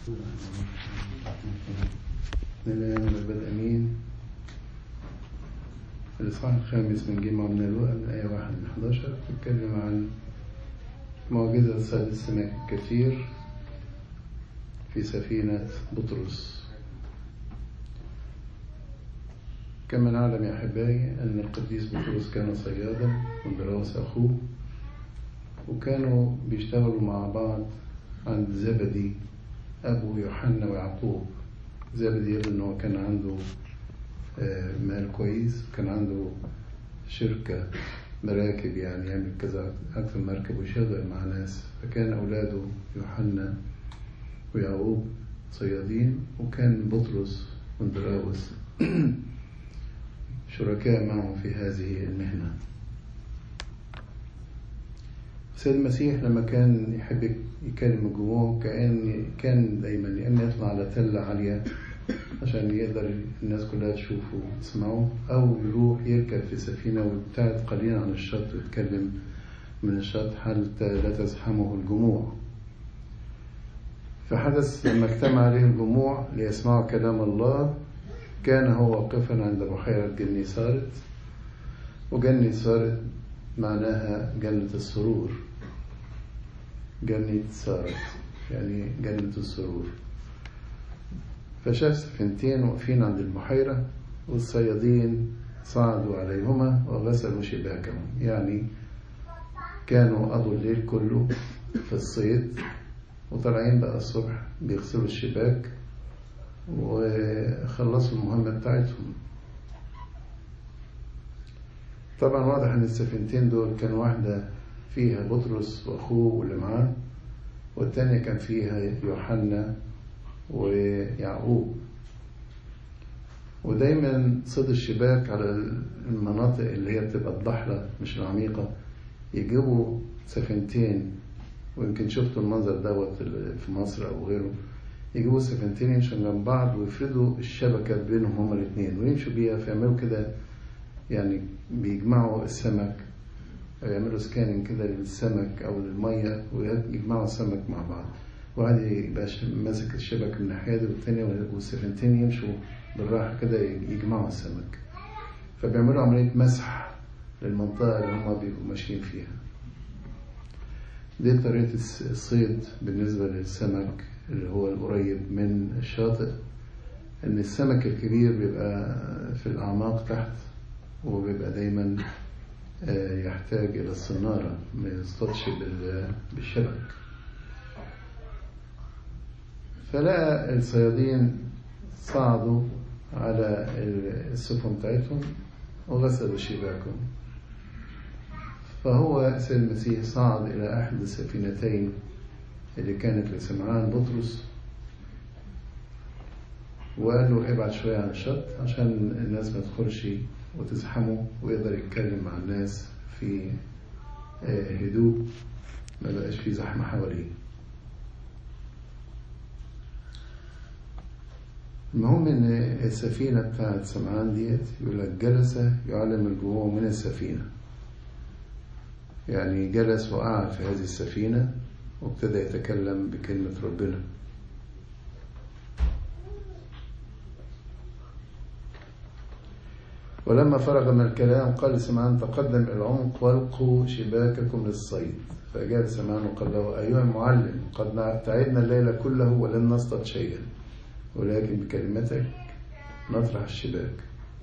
الآن والبدء أمين الإصحاح الخامس من جمع من الوقت من آية واحد من 11 بتتكلم عن معجزة صيد السمك الكثير في سفينة بطرس كما نعلم يا أحبائي أن القديس بطرس كان صيادا وندراوس أخوه وكانوا بيشتغلوا مع بعض عند زبدي أبو يوحنا ويعقوب زبدي يقول إن هو كان عنده مال كويس كان عنده شركة مراكب يعني يعمل كذا أكثر مركب ويشغل مع ناس فكان أولاده يوحنا ويعقوب صيادين وكان بطرس وندراوس شركاء معه في هذه المهنة سيد المسيح لما كان يحب يكلم الجموع كأن كان دايما يا إما يطلع على تلة عالية عشان يقدر الناس كلها تشوفه وتسمعه أو يروح يركب في سفينة ويبتعد قليلا عن الشط ويتكلم من الشط حتى لا تزحمه الجموع فحدث لما اجتمع عليه الجموع ليسمعوا كلام الله كان هو واقفا عند بحيرة جني سارت وجني سارت معناها جنة السرور جنة سارت يعني جنة السرور فشاف سفينتين واقفين عند البحيرة والصيادين صعدوا عليهما وغسلوا شباكهم يعني كانوا قضوا الليل كله في الصيد وطالعين بقى الصبح بيغسلوا الشباك وخلصوا المهمة بتاعتهم طبعا واضح ان السفينتين دول كان واحدة فيها بطرس واخوه واللي معاه والتانية كان فيها يوحنا ويعقوب ودايما صيد الشباك على المناطق اللي هي بتبقى الضحلة مش العميقة يجيبوا سفينتين ويمكن شفتوا المنظر دوت في مصر أو غيره يجيبوا سفينتين يمشوا جنب بعض ويفردوا الشبكة بينهم هما الاثنين ويمشوا بيها فيعملوا كده يعني بيجمعوا السمك أو يعملوا سكاننج كده للسمك أو للمية ويجمعوا السمك مع بعض واحد يبقى ماسك الشبكة من ناحية دي والتانية والسفينتين يمشوا بالراحة كده يجمعوا السمك فبيعملوا عملية مسح للمنطقة اللي هما بيبقوا ماشيين فيها دي طريقة الصيد بالنسبة للسمك اللي هو القريب من الشاطئ ان السمك الكبير بيبقى في الاعماق تحت وبيبقى دايما يحتاج الى الصنارة ما يصطادش بالشبك فلقى الصيادين صعدوا على السفن بتاعتهم وغسلوا شباكهم فهو سيد المسيح صعد إلى أحد السفينتين اللي كانت لسمعان بطرس وقال له ابعد شوية عن الشط عشان الناس ما تدخلش وتزحمه ويقدر يتكلم مع الناس في هدوء ما بقاش في زحمة حواليه المهم ان السفينة بتاعت سمعان ديت يقول لك جلس يعلم الجموع من السفينة يعني جلس وقعد في هذه السفينة وابتدى يتكلم بكلمة ربنا ولما فرغ من الكلام قال سمعان تقدم إلى العمق والقوا شباككم للصيد فأجاب سمعان وقال له أيها المعلم قد تعبنا الليل كله ولم نصطد شيئا ولكن بكلمتك نطرح الشباك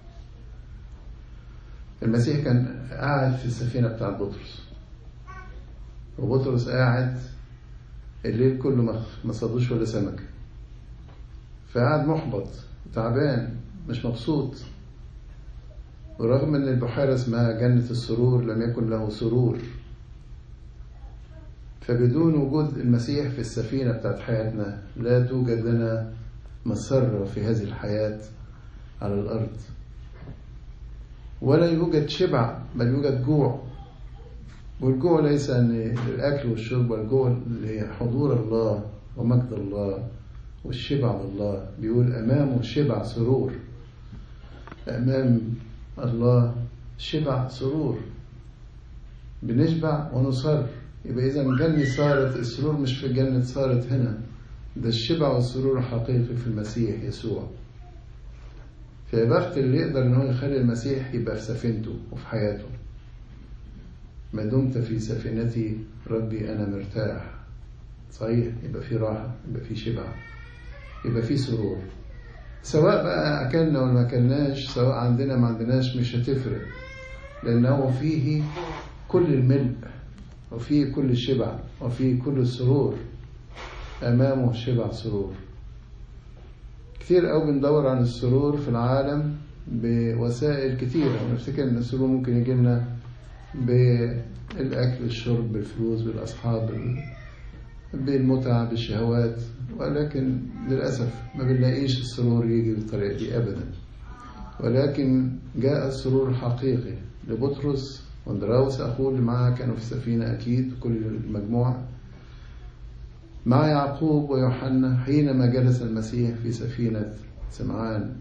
المسيح كان قاعد في السفينة بتاع بطرس وبطرس قاعد الليل كله ما صادوش ولا سمكة فقعد محبط تعبان مش مبسوط ورغم ان البحيرة اسمها جنة السرور لم يكن له سرور فبدون وجود المسيح في السفينة بتاعت حياتنا لا توجد لنا مسرة في هذه الحياة على الأرض ولا يوجد شبع بل يوجد جوع والجوع ليس أن الأكل والشرب والجوع لحضور الله ومجد الله والشبع بالله بيقول أمامه شبع سرور أمام الله شبع سرور بنشبع ونصر يبقى إذا الجنة صارت السرور مش في الجنة صارت هنا ده الشبع والسرور الحقيقي في المسيح يسوع فيا بخت اللي يقدر ان هو يخلي المسيح يبقى في سفينته وفي حياته ما دمت في سفينتي ربي انا مرتاح صحيح يبقى في راحه يبقى في شبع يبقى في سرور سواء بقى اكلنا ولا ما اكلناش سواء عندنا ما عندناش مش هتفرق لانه فيه كل الملء وفيه كل الشبع وفيه كل السرور امامه شبع سرور كتير قوي بندور عن السرور في العالم بوسائل كتيرة ونفتكر ان السرور ممكن يجي لنا بالاكل الشرب بالفلوس بالاصحاب بالمتعة بالشهوات ولكن للأسف ما بنلاقيش السرور يجي بالطريقة دي أبدا ولكن جاء السرور الحقيقي لبطرس واندراوس أخوه اللي معاه كانوا في السفينة أكيد كل المجموعة مع يعقوب ويوحنا حينما جلس المسيح في سفينة سمعان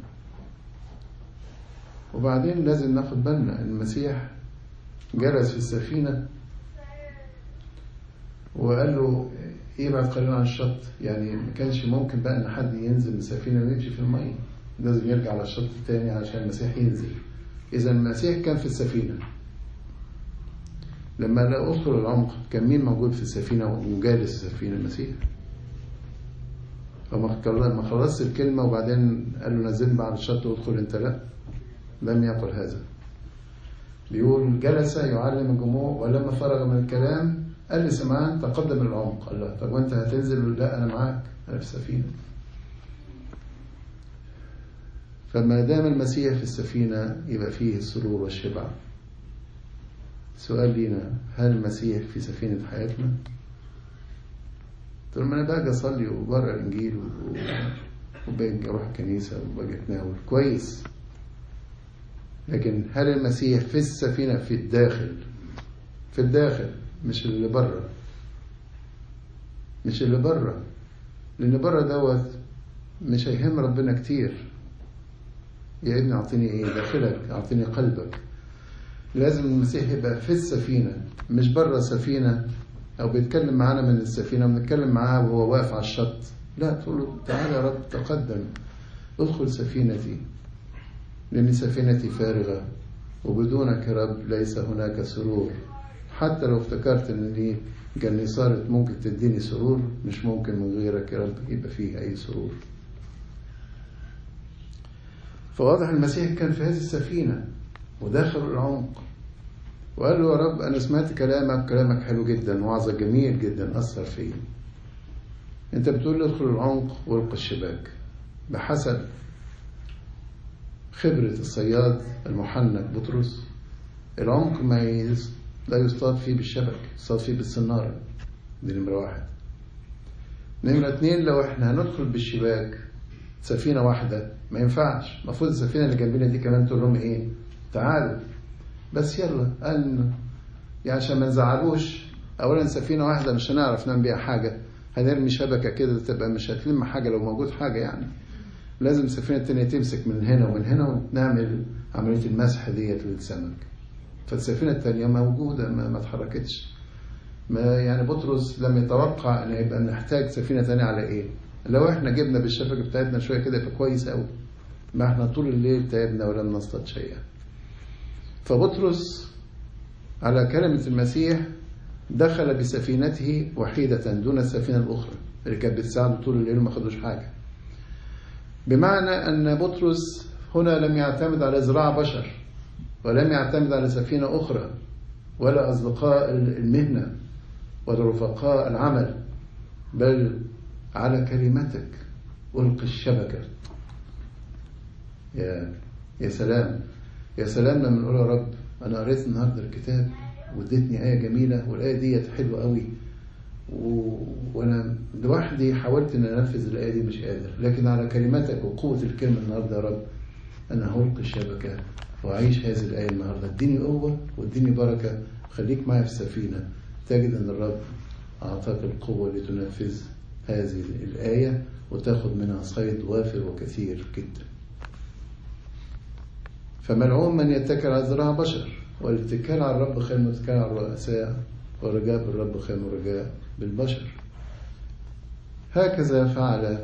وبعدين لازم ناخد بالنا المسيح جلس في السفينة وقال له يبعد قليلا عن الشط يعني ما كانش ممكن بقى ان حد ينزل من السفينة ويمشي في المية لازم يرجع على الشط التاني عشان المسيح ينزل إذا المسيح كان في السفينة لما لا أدخل العمق كان مين موجود في السفينة وجالس في السفينة المسيح فما خلصت الكلمة وبعدين قال له نزل بعد الشط وادخل انت لا لم يقل هذا بيقول جلس يعلم الجموع ولما فرغ من الكلام قال لي سمعان تقدم العمق قال له طب وانت هتنزل لا انا معاك انا في السفينه فما دام المسيح في السفينه يبقى فيه السرور والشبع سؤال لينا هل المسيح في سفينه حياتنا طول ما انا باجي اصلي وبقرا الانجيل وباجي اروح الكنيسه وباجي اتناول كويس لكن هل المسيح في السفينه في الداخل في الداخل مش اللي بره مش اللي بره لان بره دوت مش هيهم ربنا كتير يا ابني اعطيني ايه داخلك اعطيني قلبك لازم المسيح يبقى في السفينة مش بره السفينة او بيتكلم معانا من السفينة بنتكلم معاه وهو واقف على الشط لا تقول له تعالى يا رب تقدم ادخل سفينتي لأن سفينتي فارغة وبدونك يا رب ليس هناك سرور حتى لو افتكرت ان دي جني صارت ممكن تديني سرور مش ممكن من غيرك يا رب يبقى فيه اي سرور فواضح المسيح كان في هذه السفينة وداخل العمق وقال له يا رب أنا سمعت كلامك كلامك حلو جدا وعظة جميل جدا أثر فيا أنت بتقول لي ادخل العمق والقى الشباك بحسب خبرة الصياد المحنك بطرس العمق ما يز... لا يصطاد فيه بالشبك يصطاد فيه بالسنارة دي نمرة واحد نمرة اتنين لو احنا هندخل بالشباك سفينة واحدة ما ينفعش المفروض السفينة اللي جنبنا دي كمان تقول لهم ايه تعالوا بس يلا قال يعني عشان ما نزعلوش اولا سفينة واحدة مش هنعرف نعمل بيها حاجة هنرمي شبكة كده تبقى مش هتلم حاجة لو موجود حاجة يعني لازم السفينة التانية تمسك من هنا ومن هنا ونعمل عملية المسح ديت للسمك فالسفينة التانية موجودة ما, ما اتحركتش ما يعني بطرس لم يتوقع ان يبقى نحتاج سفينة تانية على ايه لو احنا جبنا بالشبكة بتاعتنا شوية كده يبقى كويس قوي ما احنا طول الليل تعبنا ولم نصطاد شيئا فبطرس على كلمة المسيح دخل بسفينته وحيدة دون السفينة الأخرى اللي كانت بتساعده طول الليل وما خدوش حاجة بمعنى أن بطرس هنا لم يعتمد على زراعة بشر ولم يعتمد على سفينة أخرى ولا أصدقاء المهنة ولا رفقاء العمل بل على كلمتك ألقي الشبكة يا يا سلام يا سلام لما نقول يا رب أنا قريت النهاردة الكتاب واديتني آية جميلة والآية ديت حلوة قوي و... وانا لوحدي حاولت ان انفذ الايه دي مش قادر لكن على كلماتك وقوه الكلمه النهارده يا رب انا هلقي الشبكه واعيش هذه الايه النهارده اديني قوه واديني بركه خليك معايا في السفينه تجد ان الرب اعطاك القوه لتنفذ هذه الايه وتاخذ منها صيد وافر وكثير جدا فملعون من يتكل على ذراع بشر والاتكال على الرب خير من الاتكال على الرؤساء ورجاء بالرب خير من رجاء بالبشر هكذا فعل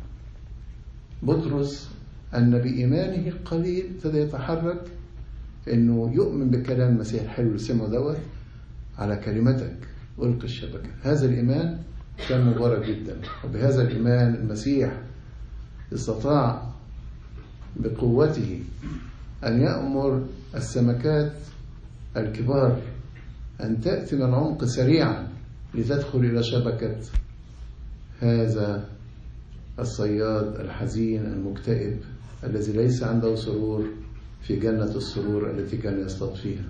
بطرس أن بإيمانه القليل ابتدى يتحرك إنه يؤمن بكلام المسيح الحلو اللي سمعه دوت على كلمتك ألقي الشبكة هذا الإيمان كان مبارك جدا وبهذا الإيمان المسيح استطاع بقوته أن يأمر السمكات الكبار أن تأتي من العمق سريعا لتدخل إلى شبكة هذا الصياد الحزين المكتئب الذي ليس عنده سرور في جنة السرور التي كان يصطاد فيها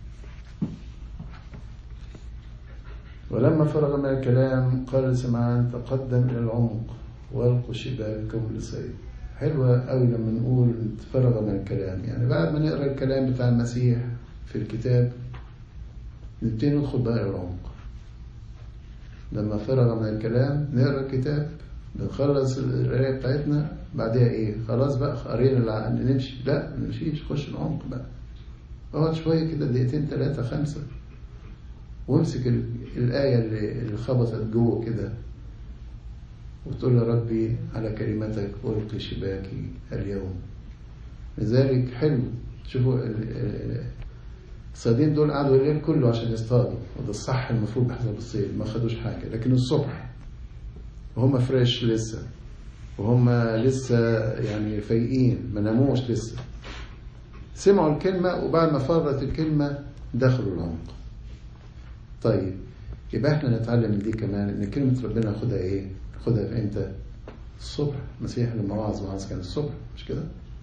ولما فرغ من الكلام قال سمعان تقدم إلى العمق والقوا شباككم للصيد حلوة قوي لما نقول فرغ من الكلام يعني بعد ما نقرأ الكلام بتاع المسيح في الكتاب نبتدي ندخل بقى إلى العمق لما فرغ من الكلام نقرأ الكتاب بنخلص القراية بتاعتنا بعدها ايه خلاص بقى قرينا اللي نمشي لا ما نمشيش خش العمق بقى اقعد شوية كده دقيقتين ثلاثة خمسة وامسك الآية اللي خبطت جوه كده وتقول يا ربي على كلمتك ألقي شباكي اليوم لذلك حلو شوفوا الصيادين دول قعدوا الليل كله عشان يصطادوا وده الصح المفروض بحسب الصيد ما خدوش حاجة لكن الصبح وهم فريش لسه وهم لسه يعني فايقين ما ناموش لسه سمعوا الكلمة وبعد ما فرت الكلمة دخلوا العمق طيب يبقى احنا نتعلم من دي كمان ان كلمة ربنا ناخدها ايه ناخدها في امتى الصبح المسيح لما وعظ وعظ كان الصبح مش كده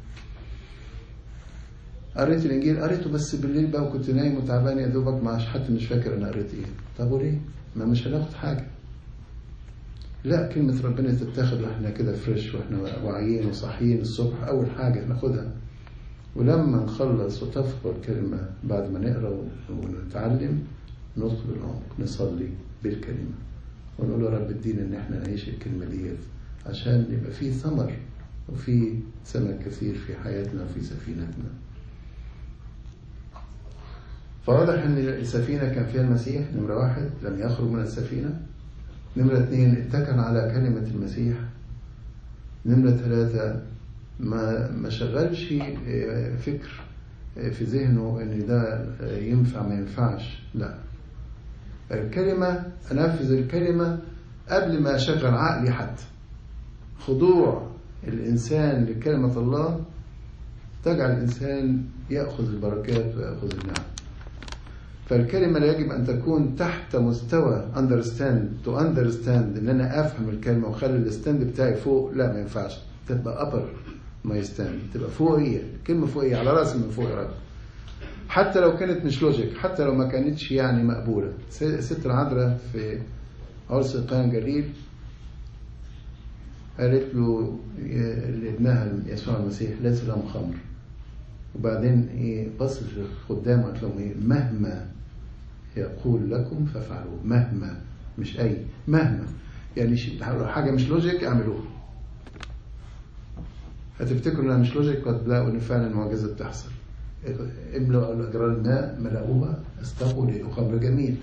قريت الانجيل قريته بس بالليل بقى وكنت نايم وتعبان يا دوبك مع حتى مش فاكر انا قريت ايه طب وليه ما مش هناخد حاجه لا كلمة ربنا تتاخد واحنا كده فريش واحنا واعيين وصاحيين الصبح أول حاجة ناخدها ولما نخلص وتفقه الكلمة بعد ما نقرأ ونتعلم ندخل العمق نصلي بالكلمة ونقول يا رب ادينا ان احنا نعيش الكلمة ديت عشان يبقى في ثمر وفي سمك كثير في حياتنا وفي سفينتنا فواضح ان السفينة كان فيها المسيح نمرة واحد لم يخرج من السفينة نمرة اثنين اتكل على كلمة المسيح نمرة ثلاثة ما ما شغلش فكر في ذهنه ان ده ينفع ما ينفعش لا الكلمة انفذ الكلمة قبل ما اشغل عقلي حتى خضوع الانسان لكلمة الله تجعل الانسان ياخذ البركات وياخذ النعم فالكلمة لا يجب أن تكون تحت مستوى understand to understand إن أنا أفهم الكلمة وأخلي الستاند بتاعي فوق لا ما ينفعش تبقى upper my stand تبقى فوقية الكلمة فوقية على راسي من فوق يا رب حتى لو كانت مش لوجيك حتى لو ما كانتش يعني مقبولة ست العذراء في عرس قيام جليل قالت له لابنها يسوع المسيح ليس لهم خمر وبعدين ايه بصت قدامه قالت لهم ايه مهما يقول لكم فافعلوه مهما مش اي مهما يعني حاجه مش لوجيك اعملوها هتفتكروا انها مش لوجيك وهتلاقوا ان فعلا المعجزه بتحصل املوا الاجرار الماء ملأوها استقوا لقوا خمر جميل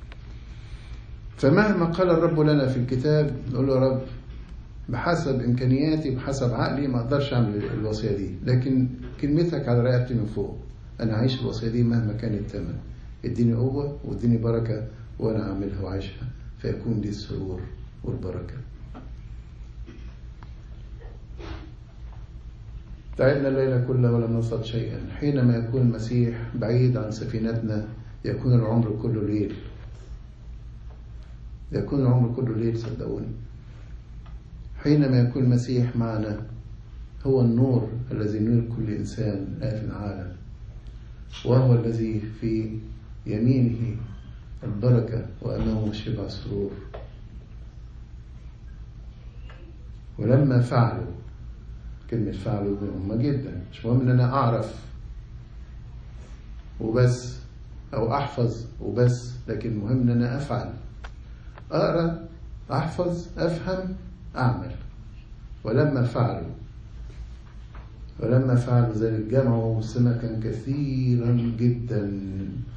فمهما قال الرب لنا في الكتاب نقول له يا رب بحسب امكانياتي بحسب عقلي ما اقدرش اعمل الوصيه دي لكن كلمتك على رقبتي من فوق انا عايش الوصيه دي مهما كان الثمن اديني قوه واديني بركه وانا اعملها واعيشها فيكون لي السرور والبركه تعبنا الليلة كلها ولم نصل شيئا حينما يكون المسيح بعيد عن سفينتنا يكون العمر كله ليل يكون العمر كله ليل صدقوني حينما يكون المسيح معنا هو النور الذي ينير كل إنسان آت العالم وهو الذي في يمينه البركة وأمامه شبع سرور ولما فعلوا كلمة فعلوا دي مهمة جدا مش مهم إن أنا أعرف وبس أو أحفظ وبس لكن مهم إن أنا أفعل أقرأ أحفظ أفهم أعمل ولما فعلوا ولما فعلوا ذلك جمعوا سمكا كثيرا جدا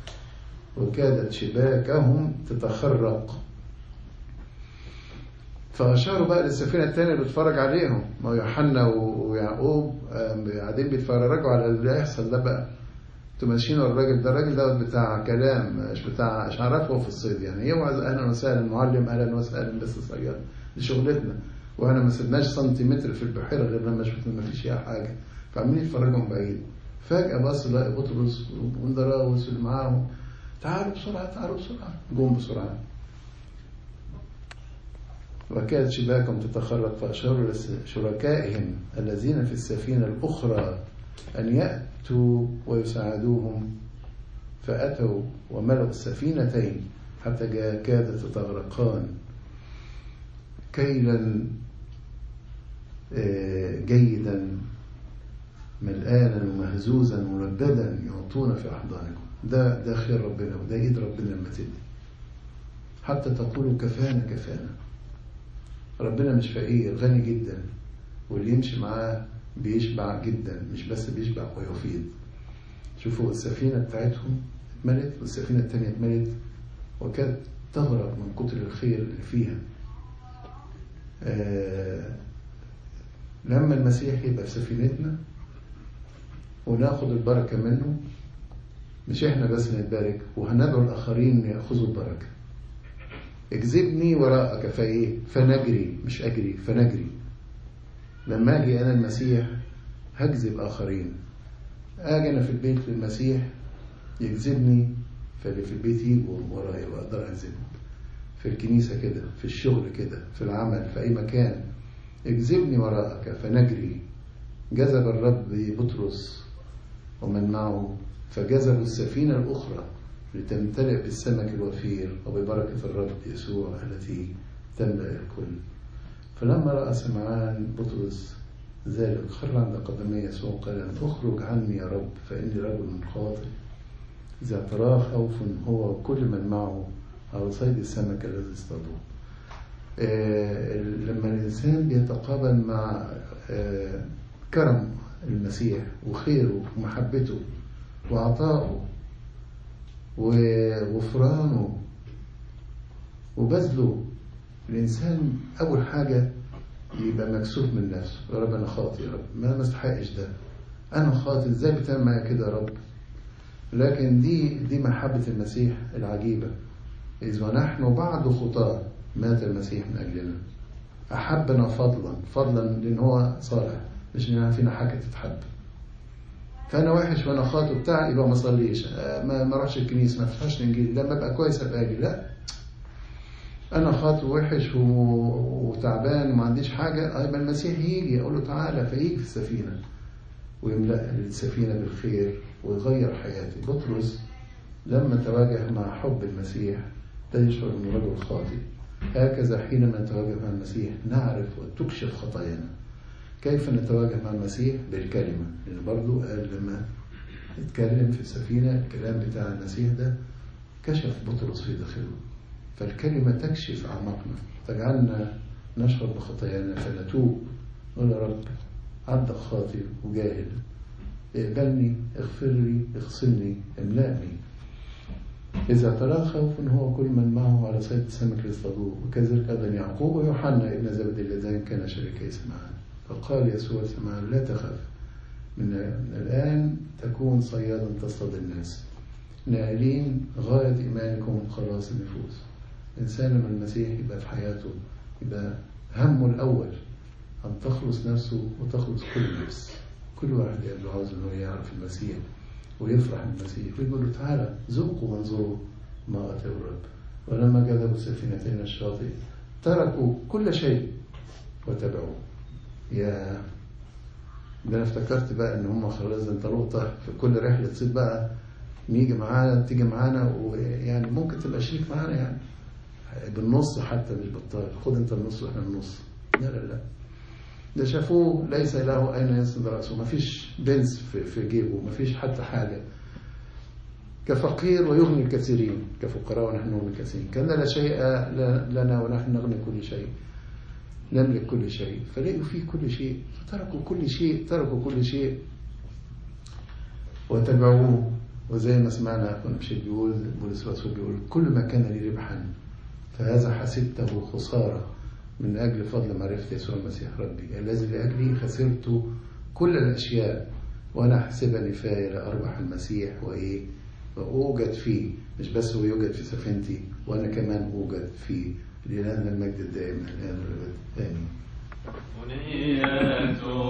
وكادت شباكهم تتخرق فأشاروا بقى للسفينة التانية اللي بتتفرج عليهم ما هو يوحنا ويعقوب قاعدين بيتفرجوا على اللي هيحصل ده بقى انتوا ماشيين ورا الراجل ده الراجل ده بتاع كلام مش بتاع مش عارفه في الصيد يعني يوعظ اهلا وسهلا المعلم اهلا وسهلا بس صياد دي شغلتنا واحنا ما سيبناش سنتيمتر في البحيره غير لما شفنا ما فيش فيها حاجه فعمالين يتفرجوا من بعيد فجاه بص لقى بطرس وندراوس اللي معاهم تعالوا بسرعه تعالوا بسرعه جم بسرعه وكانت شباكهم تتخرج فأشاروا لشركائهم الذين في السفينة الأخرى أن يأتوا ويساعدوهم فأتوا وملأوا السفينتين حتى كادت تغرقان كيلا جيدا ملآنا ومهزوزا مرددا يعطون في أحضانكم ده ده خير ربنا وده إيد ربنا لما تدي حتى تقولوا كفانا كفانا ربنا مش فقير غني جدا واللي يمشي معاه بيشبع جدا مش بس بيشبع ويفيض شوفوا السفينة بتاعتهم اتملت والسفينة التانية اتملت وكانت تغرق من كتر الخير اللي فيها آه لما المسيح يبقى في سفينتنا وناخد البركة منه مش احنا بس نتبارك وهندعو الآخرين يأخذوا البركة اجذبني وراءك فايه فنجري مش اجري فنجري لما اجي انا المسيح هجذب اخرين اجي انا في البيت للمسيح يجذبني فاللي في البيت يجوا ورايا واقدر اجذبهم في الكنيسه كده في الشغل كده في العمل في اي مكان اجذبني وراءك فنجري جذب الرب بطرس ومن معه فجذبوا السفينه الاخرى لتمتلئ بالسمك الوفير وببركة الرب يسوع التي تملأ الكل فلما رأى سمعان بطرس ذلك خر عند قدمي يسوع قال اخرج عني يا رب فإني رجل خاطئ إذا تراه خوف هو وكل من معه على صيد السمك الذي اصطادوه آه لما الإنسان بيتقابل مع آه كرم المسيح وخيره ومحبته وعطائه وغفرانه وبذله الإنسان أول حاجة يبقى مكسوف من نفسه يا رب أنا خاطئ يا رب ما مستحقش ده أنا خاطئ إزاي بتعمل معايا كده يا رب لكن دي دي محبة المسيح العجيبة إذ ونحن بعد خطاة مات المسيح من أجلنا أحبنا فضلا فضلا لأن هو صالح مش إن فينا حاجة تتحب فانا وحش وانا خاطئ بتاع يبقى ما اصليش ما ما اروحش الكنيسه ما افتحش الانجيل لما ابقى كويس ابقى اجي لا انا خاطئ وحش وتعبان وما عنديش حاجه يبقى المسيح يجي اقول له تعالى فيجي في السفينه ويملا السفينه بالخير ويغير حياتي بطرس لما تواجه مع حب المسيح ده يشعر انه رجل خاطئ هكذا حينما نتواجه مع المسيح نعرف وتكشف خطايانا كيف نتواجه مع المسيح بالكلمة لأن برضو قال لما اتكلم في السفينة الكلام بتاع المسيح ده كشف بطرس في داخله فالكلمة تكشف أعماقنا تجعلنا نشعر بخطايانا فنتوب نقول يا رب عبدك خاطئ وجاهل اقبلني اغفر لي اغسلني املأني إذا ترى خوف هو كل من معه على صيد السمك لاصطادوه وكذلك أيضا يعقوب ويوحنا ابن زبد اللذين كان شريكي سمعان فقال يسوع سمعان لا تخف من الآن تكون صيادا تصطاد الناس نائلين غاية إيمانكم خلاص النفوس إنسان من المسيح يبقى في حياته يبقى همه الأول أن تخلص نفسه وتخلص كل نفس كل واحد يبقى عاوز إنه يعرف المسيح ويفرح بالمسيح ويقول له تعالى ذوقوا وانظروا ما أتى الرب ولما جذبوا السفينتين الشاطئ تركوا كل شيء وتبعوه يا ده انا افتكرت بقى ان هم خلاص ده انت لقطه في كل رحله تصيب بقى نيجي معانا تيجي معانا ويعني ممكن تبقى شريك معانا يعني بالنص حتى مش بالطائر خد انت النص واحنا النص لا لا لا ده شافوه ليس له اين يسند راسه ما فيش بنس في, في جيبه ما فيش حتى حاجه كفقير ويغني الكثيرين كفقراء ونحن نغني الكثيرين كان لا شيء لنا ونحن نغني كل شيء نملك كل شيء فلقوا فيه كل شيء فتركوا كل شيء تركوا كل شيء وتبعوه وزي ما سمعنا كنا مش بيقول بولس الرسول بيقول كل ما كان لي ربحا فهذا حسبته خسارة من أجل فضل معرفة يسوع المسيح ربي الذي لأجله خسرت كل الأشياء وأنا أحسبها نفاية لأربح المسيح وإيه وأوجد فيه مش بس هو يوجد في سفينتي وأنا كمان أوجد فيه لأن المجد الدائم الآن والأبد آمين منية